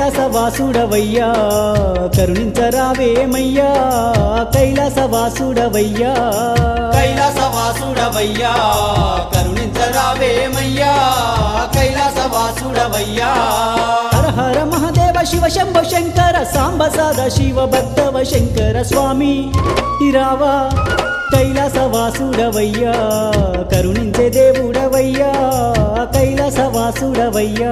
కైలాసవాసుడవయ్యా కరుణించరావేమయ్యా కైలాసవాసుడవయ్యా కైలాసవాసుడవయ్యా కరుణించరావేమయ్యా కైలాసవాసుడవయ్యా హర హర మహదేవ శివ శంభ శంకర సాంబ సద శివ భక్తవ శంకర స్వామి ఇరావా కైలాసవాసుడవయ్యా కరుణించే దేవుడవయ్యా కైలాసవాసుడవయ్యా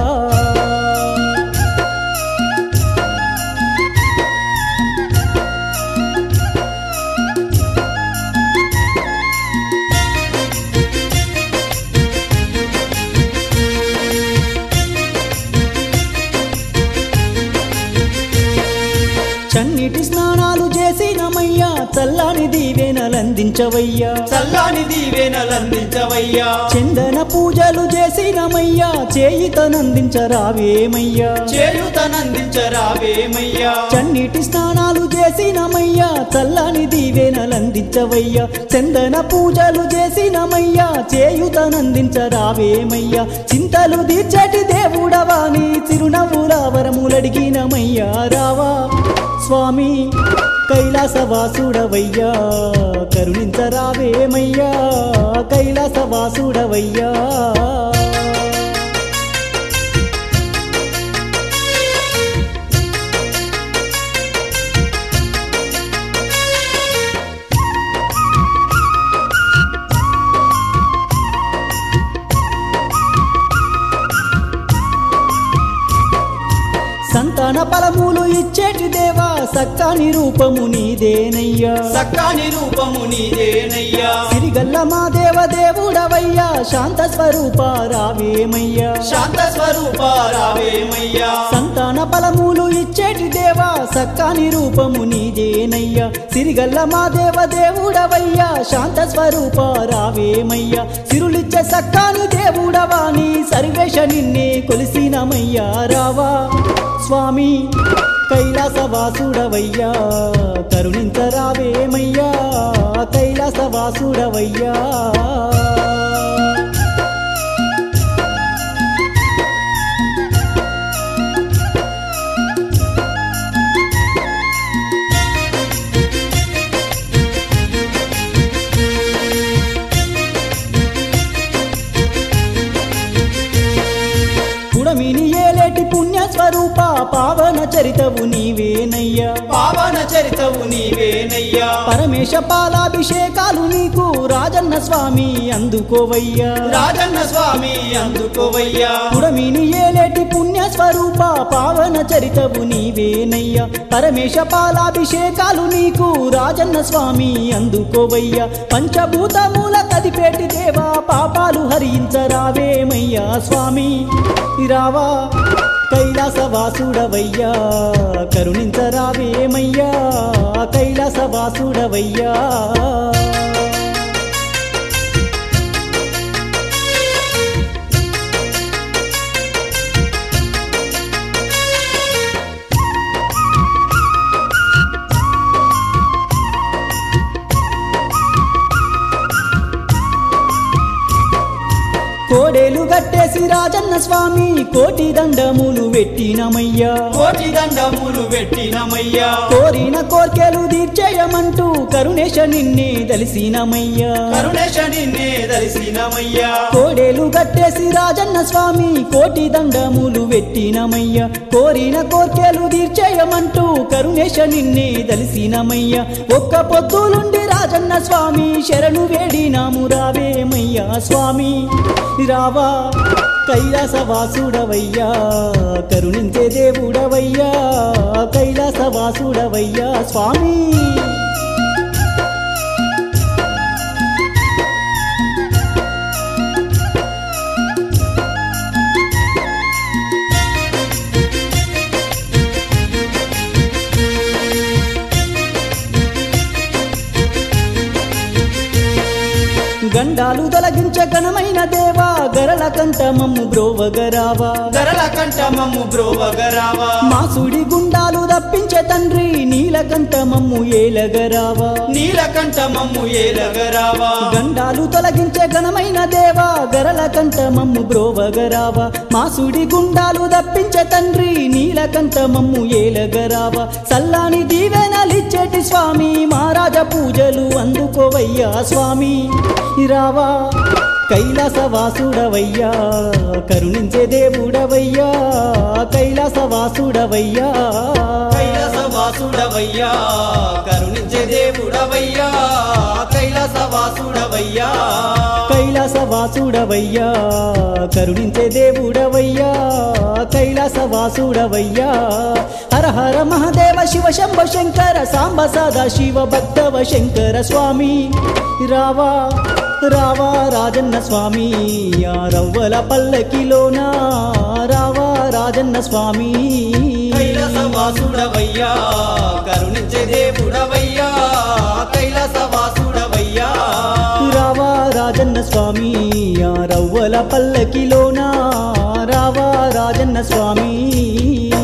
చన్నిటి స్నానాలు చేసినమయ్యా చల్లని దీవెనలందించవయ్యా చల్లాని దీవెనలందించవయ్యా చందన పూజలు చేసినమయ్యా చేయితనందించరావేమయ్యా చేయుతనందించరావేమయ్యా చన్నిటి స్నానాలు చేసినమయ్యా చల్లని దీవెనలందించవయ్యా చందన పూజలు చేసినమయ్యా చేయుతనందించరావేమయ్యా చింతలు తీర్చటి దేవుడవాని చిరునవ్వుల వరములడిగినమయ్యా రావా స్వామి కైలాసవాసుడవయ్యా కరుణించరావేమయ్యా కైలాసవాసుడవయ్యా సంతాన ఫలములు ఇచ్చేటి దేవా సక్కాని రూపము నీదేనయ్యా సక్కాని రూపము నీదేనయ్యా సిరిగల్ల మా దేవ దేవుడవయ్యా శాంత స్వరూప రావేమయ్యా శాంత స్వరూప రావేమయ్యా సంతాన ఫలములు ఇచ్చేటి దేవా సక్కాని రూపము నీదేనయ్యా సిరిగల్ల మా దేవ దేవుడవయ్యా శాంత స్వరూప రావేమయ్యా సిరులిచ్చే సక్కాని దేవుడవాని సర్వేశ నిన్నే కొలిసినమయ్యా రావా స్వామి కైలాసవాసుడవయ్యా కరుణించరావేమయ్యా కైలాసవాసుడవయ్యా పుడమిని ఏలేటి పుణ్య స్వరూప పావన చరితవు నీవేనయ్యా పావన చరితవు నీవేనయ్యా పరమేశ పాలాభిషేకాలు నీకు రాజన్న స్వామి అందుకోవయ్యా రాజన్న స్వామి అందుకోవయ్యా పుడమిని ఏలేటి పుణ్య స్వరూప పావన చరితవు నీవేనయ్యా పరమేశ పాలాభిషేకాలు నీకు రాజన్న స్వామి అందుకోవయ్యా పంచభూతమూల కదిపేటి దేవా పాపాలు హరించరావేమయ్యా స్వామి రావా కైలాసవాసుడవయ్యా కరుణించరావేమయ్యా కైలాసవాసుడవయ్యా కోడేలు గట్టేసి రాజన్న స్వామి కోటి దండములు పెట్టినమయ్యా కోటి దండములు పెట్టినమయ్యా కోరిన కోర్కెలు తీర్చేయమంటూ కరుణేశ నిన్నే దలిసినమయ్యా కరుణేశ నిన్నే దర్శినమయ్యా కోడేలు గట్టేసి రాజన్న స్వామి కోటి దండములు పెట్టినమయ్యా కోరిన కోర్కెలు తీర్చేయమంటూ కరుణేశ నిన్నే దలిసినమయ్యా ఒక్క పొద్దులుండి రాజన్న స్వామి శరణు వేడినాము రావేమయ్యా స్వామి రావా కైలాసవాసుడవయ్యా కరుణించే దేవుడవయ్యా కైలాసవాసుడవయ్యా స్వామి గండాలు తొలగించ ఘనమైన దేవా గరల కంట మమ్ము బ్రోవగరావా గరల కంట మమ్ము బ్రోవగరావా మాసుడి గుండాలు తప్పించే తండ్రి నీలకంఠ మమ్ము ఏలగరావా నీలకంఠ మమ్ము ఏలగరావా గండాలు తొలగించే ఘనమైన దేవా గరల కంట మమ్ము బ్రోవగరావా మాసుడి గుండాలు తప్పించే తండ్రి నీలకంఠ మమ్ము ఏలగరావా సల్లాని దీవెనలిచ్చేటి స్వామి మహారాజ పూజలు అందుకోవయ్యా స్వామి రావా కైలాసవాసుడవయ్యా కరుణించే దేవుడవయ్యా కైలాసవాసుడవయ్యా కైలాసవాసుడవయ్యా కరుణించే దేవుడవయ్యా కైలాసవాసుడవయ్యా కైలాసవాసుడవయ్యా కరుణించే దేవుడవయ్యా కైలాసవాసుడవయ్యా హర హర మహదేవ శివ శంభ శంకర సాంబ సదా శివ భక్తవ శంకర స్వామి రావా రావా రాజన్న స్వామి ఆ రవ్వల పల్లకిలోనా రావా రాజన్న స్వామి కైలాసవాసుడవయ్యా కరుణించే దేవుడవయ్యా కైలాసవాసుడవయ్యా రావా రాజన్న స్వామి ఆ రవ్వల పల్లకిలోనా రావా రాజన్న స్వామి